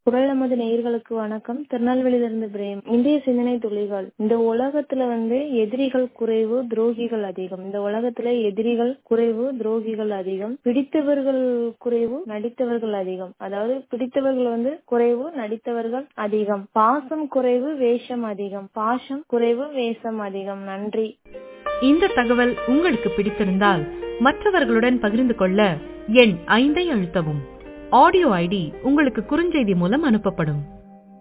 குரல் நமது நேயர்களுக்கு வணக்கம் திருநெல்வேலியிலிருந்து பிரேம் இந்திய சிந்தனை துளிகள் இந்த உலகத்துல வந்து எதிரிகள் குறைவு துரோகிகள் அதிகம் இந்த உலகத்துல எதிரிகள் குறைவு துரோகிகள் அதிகம் பிடித்தவர்கள் குறைவு நடித்தவர்கள் அதிகம் அதாவது பிடித்தவர்கள் வந்து குறைவு நடித்தவர்கள் அதிகம் பாசம் குறைவு வேஷம் அதிகம் பாசம் குறைவு வேஷம் அதிகம் நன்றி இந்த தகவல் உங்களுக்கு பிடித்திருந்தால் மற்றவர்களுடன் பகிர்ந்து கொள்ள எண் ஐந்தை அழுத்தவும் ஆடியோ ஐடி உங்களுக்கு குறுஞ்செய்தி மூலம் அனுப்பப்படும்